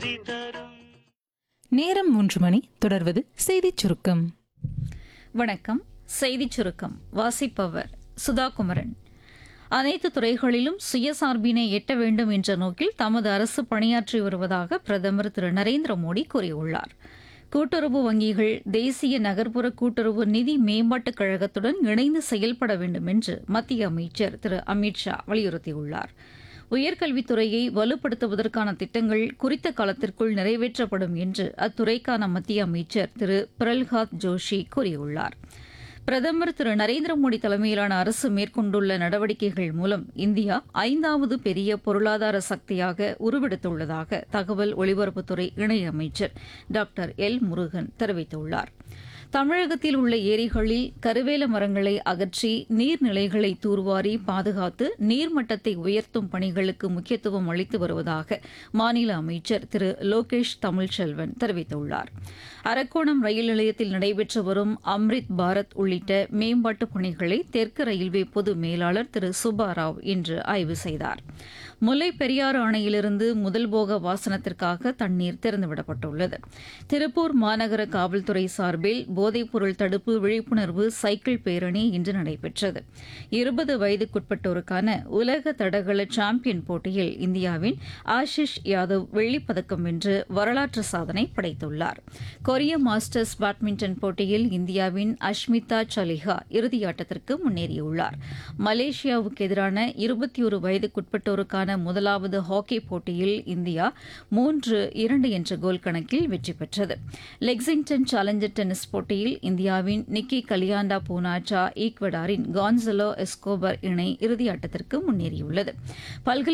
நிம்மதி தரும் நேரம் மூன்று மணி தொடர்வது செய்திச் சுருக்கம் வணக்கம் செய்திச் சுருக்கம் வாசிப்பவர் சுதாகுமரன் அனைத்து துறைகளிலும் சுயசார்பினை எட்ட வேண்டும் என்ற நோக்கில் தமது அரசு பணியாற்றி வருவதாக பிரதமர் திரு நரேந்திர மோடி கூறியுள்ளார் கூட்டுறவு வங்கிகள் தேசிய நகர்ப்புற கூட்டுறவு நிதி மேம்பாட்டுக் கழகத்துடன் இணைந்து செயல்பட வேண்டும் என்று மத்திய அமைச்சர் திரு அமித்ஷா வலியுறுத்தியுள்ளார் உயர்கல்வித்துறையை வலுப்படுத்துவதற்கான திட்டங்கள் குறித்த காலத்திற்குள் நிறைவேற்றப்படும் என்று அத்துறைக்கான மத்திய அமைச்சர் திரு பிரல்ஹாத் ஜோஷி கூறியுள்ளார் பிரதமர் திரு நரேந்திர மோடி தலைமையிலான அரசு மேற்கொண்டுள்ள நடவடிக்கைகள் மூலம் இந்தியா ஐந்தாவது பெரிய பொருளாதார சக்தியாக உருவெடுத்துள்ளதாக தகவல் ஒலிபரப்புத்துறை இணையமைச்சர் டாக்டர் எல் முருகன் தெரிவித்துள்ளார் தமிழகத்தில் உள்ள ஏரிகளில் கருவேல மரங்களை அகற்றி நீர்நிலைகளை தூர்வாரி பாதுகாத்து நீர்மட்டத்தை உயர்த்தும் பணிகளுக்கு முக்கியத்துவம் அளித்து வருவதாக மாநில அமைச்சர் திரு லோகேஷ் தமிழ்ச்செல்வன் தெரிவித்துள்ளார் அரக்கோணம் ரயில் நிலையத்தில் நடைபெற்று வரும் அம்ரித் பாரத் உள்ளிட்ட மேம்பாட்டு பணிகளை தெற்கு ரயில்வே பொது மேலாளர் திரு சுப்பாராவ் இன்று ஆய்வு செய்தார் முல்லை பெரியாறு அணையிலிருந்து முதல் போக பாசனத்திற்காக தண்ணீர் திறந்துவிடப்பட்டுள்ளது திருப்பூர் மாநகர காவல்துறை சார்பில் போதைப்பொருள் தடுப்பு விழிப்புணர்வு சைக்கிள் பேரணி இன்று நடைபெற்றது இருபது வயதுக்குட்பட்டோருக்கான உலக தடகள சாம்பியன் போட்டியில் இந்தியாவின் ஆஷிஷ் யாதவ் வெள்ளிப்பதக்கம் வென்று வரலாற்று சாதனை படைத்துள்ளார் கொரிய மாஸ்டர்ஸ் பேட்மிண்டன் போட்டியில் இந்தியாவின் அஷ்மிதா சலிஹா இறுதியாட்டத்திற்கு முன்னேறியுள்ளார் மலேசியாவுக்கு எதிரான இருபத்தி ஒரு வயதுக்குட்பட்டோருக்கான முதலாவது ஹாக்கி போட்டியில் இந்தியா மூன்று இரண்டு என்ற கோல் கணக்கில் வெற்றி பெற்றது லெக்ஸிங்டன் சேலஞ்சர் டென்னிஸ் போட்டியில் இந்தியாவின் நிக்கி கலியாண்டா பூனாச்சா ஈக்வடாரின் கான்சலோ எஸ்கோபர் இணை இறுதியாட்டத்திற்கு முன்னேறியுள்ளது பல்கலை